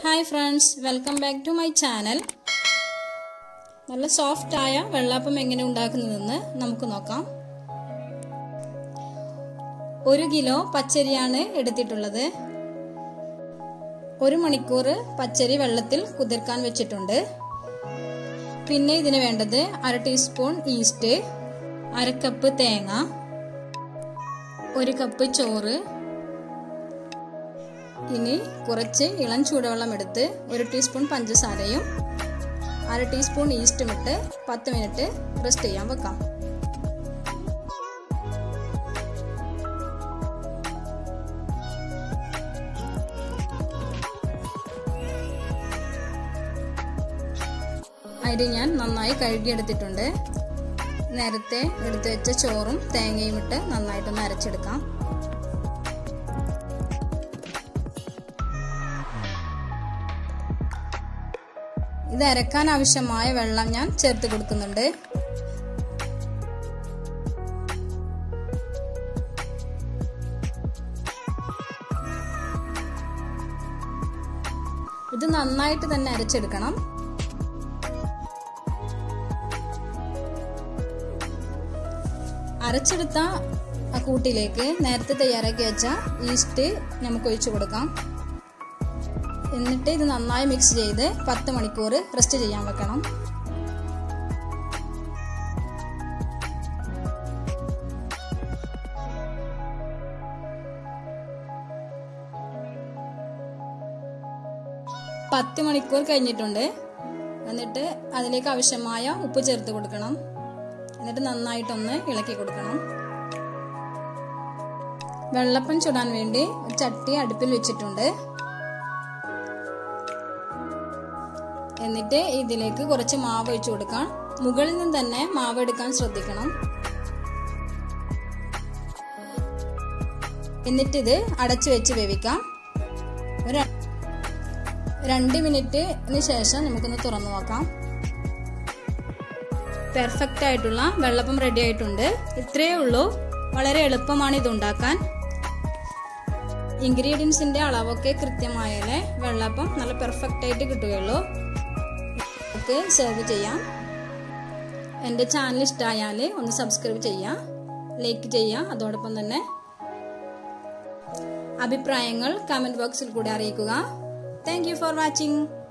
hi friends welcome back to my channel നല്ല soft ആയ വെള്ളാപ്പം എങ്ങനെ ഉണ്ടാക്കുന്നതെന്ന് നമുക്ക് നോക്കാം ഒരു കിലോ പച്ചരിയാണ് എടുത്തിട്ടുള്ളത് ഒരു മണിക്കൂർ പച്ചരി വെള്ളത്തിൽ കുതിർക്കാൻ വെച്ചിട്ടുണ്ട് പിന്നെ ഇതിന് വേണ്ടത് അര ടീസ്പൂൺ ഈസ്റ്റ് അര കപ്പ് തേങ്ങ ഒരു കപ്പ് ചോറ് ഇനി കുറച്ച് ഇളം ചൂടുവെള്ളം എടുത്ത് ഒരു ടീസ്പൂൺ പഞ്ചസാരയും അര ടീസ്പൂൺ ഈസ്റ്റും ഇട്ട് പത്ത് മിനിറ്റ് റെസ്റ്റ് ചെയ്യാൻ വെക്കാം അരി ഞാൻ നന്നായി കഴുകിയെടുത്തിട്ടുണ്ട് നേരത്തെ എടുത്തു വെച്ച ചോറും തേങ്ങയും ഇട്ട് നന്നായിട്ടൊന്ന് അരച്ചെടുക്കാം ഇത് അരക്കാൻ ആവശ്യമായ വെള്ളം ഞാൻ ചേർത്ത് കൊടുക്കുന്നുണ്ട് ഇത് നന്നായിട്ട് തന്നെ അരച്ചെടുക്കണം അരച്ചെടുത്ത കൂട്ടിലേക്ക് നേരത്തെ തയ്യാറാക്കി വെച്ച ഈസ്റ്റ് നമുക്ക് ഒഴിച്ചു കൊടുക്കാം എന്നിട്ട് ഇത് നന്നായി മിക്സ് ചെയ്ത് പത്ത് മണിക്കൂർ റെസ്റ്റ് ചെയ്യാൻ വെക്കണം പത്ത് മണിക്കൂർ കഴിഞ്ഞിട്ടുണ്ട് എന്നിട്ട് അതിലേക്ക് ആവശ്യമായ ഉപ്പ് ചേർത്ത് കൊടുക്കണം എന്നിട്ട് നന്നായിട്ടൊന്ന് ഇളക്കി കൊടുക്കണം വെള്ളപ്പം ചുടാൻ വേണ്ടി ചട്ടി അടുപ്പിൽ വെച്ചിട്ടുണ്ട് എന്നിട്ട് ഇതിലേക്ക് കുറച്ച് മാവ് ഒഴിച്ചു കൊടുക്കാം മുകളിൽ നിന്ന് തന്നെ മാവ് എടുക്കാൻ ശ്രദ്ധിക്കണം എന്നിട്ട് ഇത് അടച്ചു വെച്ച് വേവിക്കാം ഒരു രണ്ട് മിനിറ്റിന് ശേഷം നമുക്കൊന്ന് തുറന്നു നോക്കാം പെർഫെക്റ്റ് ആയിട്ടുള്ള വെള്ളപ്പം റെഡി ആയിട്ടുണ്ട് ഇത്രയേ ഉള്ളൂ വളരെ എളുപ്പമാണ് ഇത് ഉണ്ടാക്കാൻ ഇൻഗ്രീഡിയൻസിന്റെ അളവൊക്കെ കൃത്യമായാലേ വെള്ളപ്പം നല്ല പെർഫെക്റ്റ് ആയിട്ട് കിട്ടുകയുള്ളൂ നമുക്ക് സെർവ് ചെയ്യാം എൻ്റെ ചാനൽ ഇഷ്ടമായാൽ ഒന്ന് സബ്സ്ക്രൈബ് ചെയ്യുക ലൈക്ക് ചെയ്യുക അതോടൊപ്പം തന്നെ അഭിപ്രായങ്ങൾ കമൻറ്റ് ബോക്സിൽ കൂടെ അറിയിക്കുക താങ്ക് ഫോർ വാച്ചിങ്